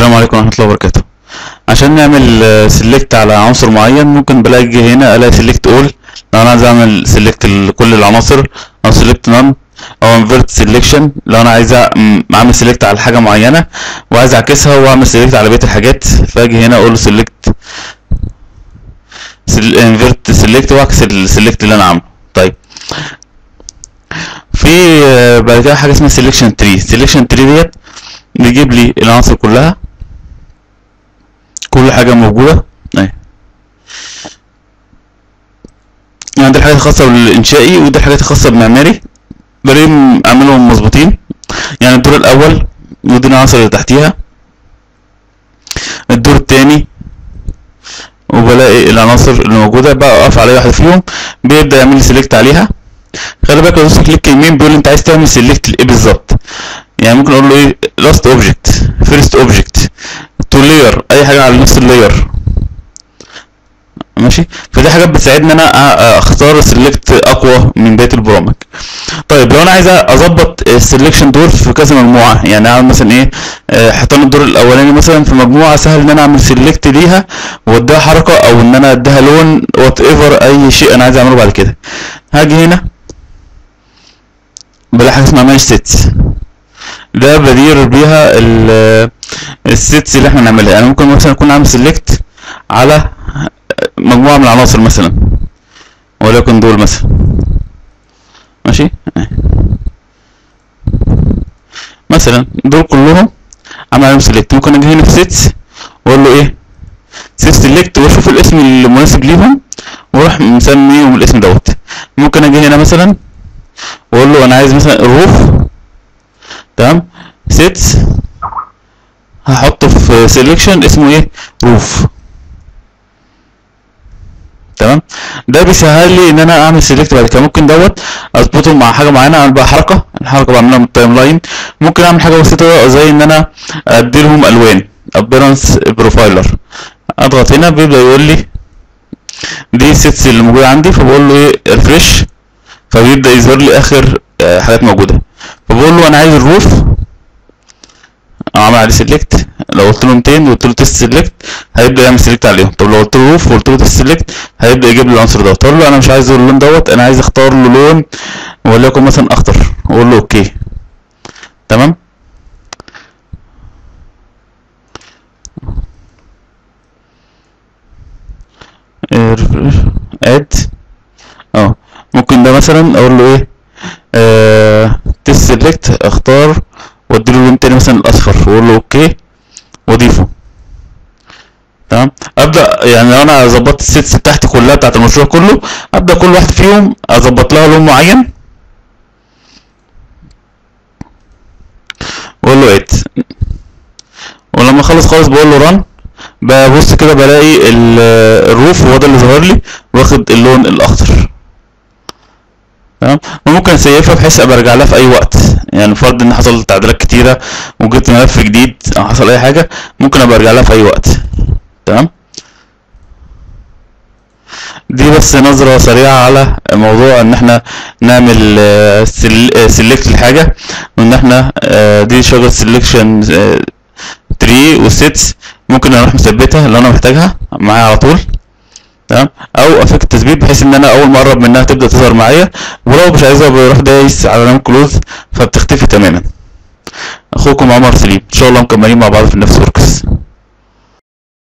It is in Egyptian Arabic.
السلام عليكم ورحمة الله وبركاته عشان نعمل سيلكت على عنصر معين ممكن بلاقي هنا الاقي سيلكت اول لو انا عايز اعمل سيلكت لكل العناصر او سيلكت نون او انفيرت سيلكشن لو انا عايز اعمل سيلكت على حاجة معينة وعايز اعكسها واعمل سيلكت على بقية الحاجات فاجي هنا اقول سيلكت انفيرت سيلكت واعكس السيلكت اللي انا عامله طيب في بعد كده حاجة اسمها سيلكشن تري سيلكشن تري ديت بيجيب لي العناصر كلها كل حاجة موجودة اهي يعني دي الحاجات الخاصة بالإنشائي ودي الحاجات الخاصة بالمعماري بلاقيهم أعملهم مظبوطين يعني الدور الأول ودي العناصر اللي تحتيها الدور التاني وبلاقي العناصر اللي موجودة بقى أقف على واحدة فيهم بيبدأ يعمل لي سيلكت عليها خلي بالك لو دوست كليك يمين بيقول لي أنت عايز تعمل سيلكت لإيه بالظبط يعني ممكن أقول له إيه لاست أوبجكت فيرست أوبجكت تو لاير اي حاجه على نفس اللاير ماشي فدي حاجات بتساعدني ان انا اختار سيلكت اقوى من بقيه البرامج طيب لو انا عايز اظبط السلكشن دول في كذا مجموعه يعني اعمل مثلا ايه حيطان الدور الاولاني مثلا في مجموعه سهل ان انا اعمل سيلكت ليها واديها حركه او ان انا اديها لون وات ايفر اي شيء انا عايز اعمله بعد كده هاجي هنا بلاقي حاجه اسمها ماش سيتس ده بدير بيها السيتس اللي احنا نعملها يعني ممكن مثلا اكون عامل سيلكت على مجموعه من العناصر مثلا وليكن دول مثلا ماشي مثلا دول كلهم عامل عليهم سيلكت ممكن اجي هنا في سيتس واقول له ايه سيت سيلكت واشوف الاسم المناسب ليهم واروح مسميهم الاسم دوت ممكن اجي هنا مثلا واقول له انا عايز مثلا الروف تمام سيتس هحطه في سيلكشن اسمه ايه روف تمام ده بيسهل لي ان انا اعمل سيلكت بعد كده ممكن دوت اظبطه مع حاجه معينه اعمل بقى حركه الحركه بعملها من التايم لاين ممكن اعمل حاجه بسيطه زي ان انا ادي لهم الوان ابيرنس بروفايلر اضغط هنا بيبدا يقول لي دي السيتس اللي موجوده عندي فبقول له ايه ريفرش فبيبدا يظهر لي اخر حاجات موجوده فبقول له انا عايز الروف عمل عليه سيلكت لو قلت له 200 وقلت له تيست سيلكت هيبدا يعمل سيلكت عليهم طب لو قلت له روف وقلت له تيست سيلكت هيبدا يجيب لي العنصر دوت اقول له انا مش عايز اللون دوت انا عايز اختار له لون وليكن مثلا اخضر واقول له اوكي تمام اد اه ممكن ده مثلا اقول له ايه آه تيست سيلكت اختار واديله لون تاني مثلا الاصفر واقول له اوكي واضيفه تمام ابدا يعني لو انا ظبطت السيتس بتاعتي كلها بتاعت المشروع كله ابدا كل واحد فيهم اظبط لها لون معين واقول له اد ولما اخلص خالص بقول له ران ببص كده بلاقي الروف هو ده اللي ظهر لي واخد اللون الاخضر تمام وممكن اسيفها بحيث ابقى ارجع لها في اي وقت يعني فرض ان حصل تعديلات كتيره وجبت ملف جديد او حصل اي حاجه ممكن ابقى ارجع لها في اي وقت تمام دي بس نظرة سريعة على موضوع ان احنا نعمل سيلكت لحاجة وان احنا دي شجرة سيلكشن تري وسيتس ممكن اروح مثبتها لو انا محتاجها معايا على طول تمام او افك التثبيت بحيث ان انا اول ما اقرب منها تبدا تظهر معايا ولو مش عايزها بروح دايس على علامه كلوز فبتختفي تماما اخوكم عمر سليم ان شاء الله مكملين مع بعض في نفس